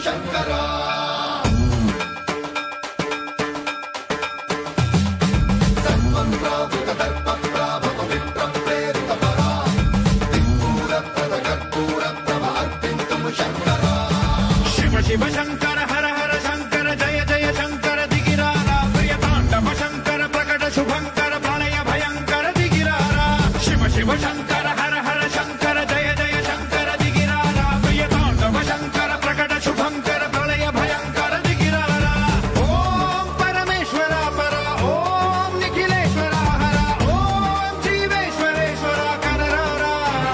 శంకరా సర్వం ప్రావృత దర్ప ప్రాభవ విప్రం ప్రేరిత పరా దిక్పూర ప్రద కర్పూర ప్రభ అర్పింతుము శంకరా శివ శివ శంకర హర హర శంకర జయ జయ శంకర దిగిరారా ప్రియ తాండవ శంకర ప్రకట శుభంకర ప్రళయ భయంకర దిగిరారా శివ శివ శంకర హర హర శంకర జయ జయ శంకర దిగిరారా ప్రియ తాండవ శంకర ప్రకట శుభంకర ప్రళయ భయంకర దిగిరారా ఓం పరమేశ్వర పర ఓం నిఖిలేశ్వర హర ఓం జీవేశ్వరేశ్వర కరరారా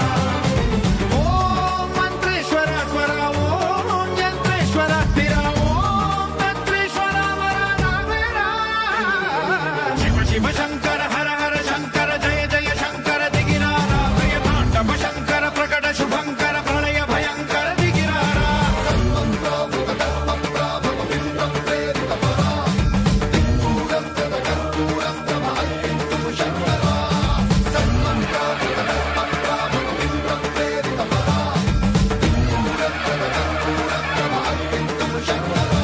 ఓం మంత్రేశ్వర స్వర ఓం యంత్రేశ్వర స్థిర ఓం తంత్రేశ్వర వర నావేరా శివ శివ శంకర హర హర శంకర జయ జయ శంకర దిగిరారా ప్రియ తాండవ శంకర ప్రకట శుభంకర ప్రళయ భయంకర దిగిరారా సర్వం ప్రావృత దర్ప ప్రాభవ విప్రం ప్రేరిత పరా దిక్పూర ప్రద కర్పూర ప్రభ అర్పింతుము శంకరా సర్వం ప్రావృత దర్ప ప్రాభవ విప్రం ప్రేరిత పరా దిక్పూర ప్రద కర్పూర ప్రభ అర్పింతుము శంకరా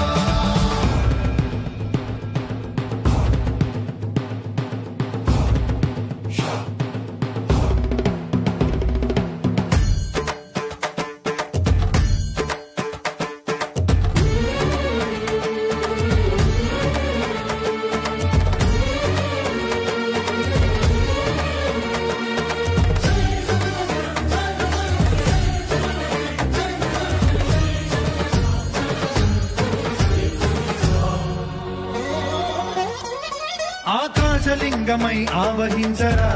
ఆకాశలింగమై ఆవహించరా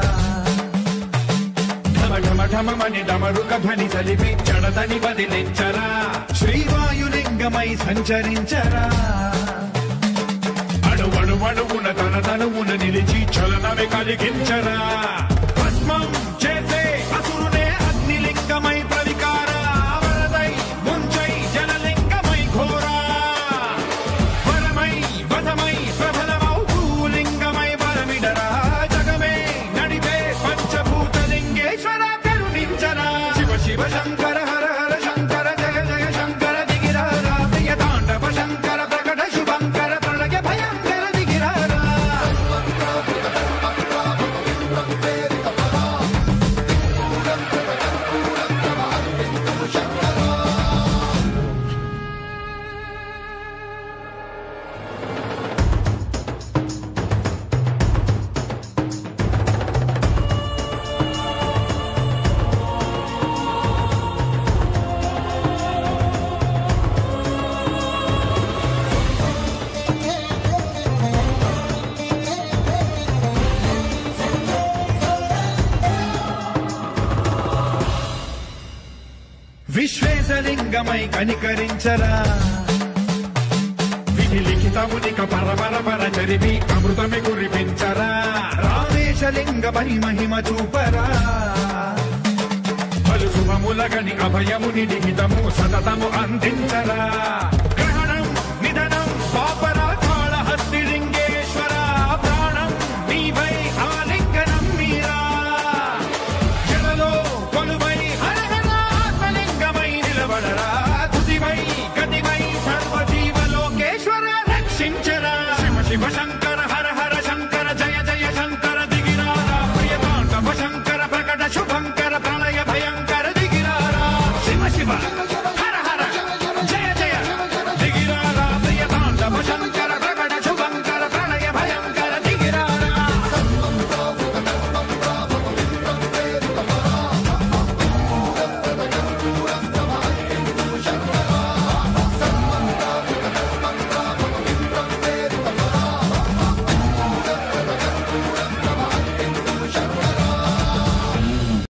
ఢమ ఢమ ఢమమని డమరుక ధ్వని సలిపి చడదని వదిలించరా శ్రీవాయులింగమై సంచరించరా అణువణు అణువున తన తనువున నిలిచి చలనమే కలిగించరా భస్మం చేసే అసురునే అగ్నిలింగమై ప్రవికార వరదై ముంచై జలలింగమై ఘోరా వరమై వధమై ప్రబలమౌ భూలింగమై వరమిడరా జగమే నడిపే పంచభూతలింగేశ్వర కరుణించరా శివ శివ శంకర హర హర శంకర జయ జయ శంకర దిగిరారా ప్రియ తాండవ శంకర ప్రకట శుభంకర ప్రళయ భయంకర దిగిరారా విశ్వేశలింగమై కనికరించరా విధి లిఖితమునిక పరపర పర చరివి అమృతమి కురిపించరా రామేశలింగమై మహిమ చూపరా పలు శుభములగని అభయముని లిఖితము సతతము అందించరా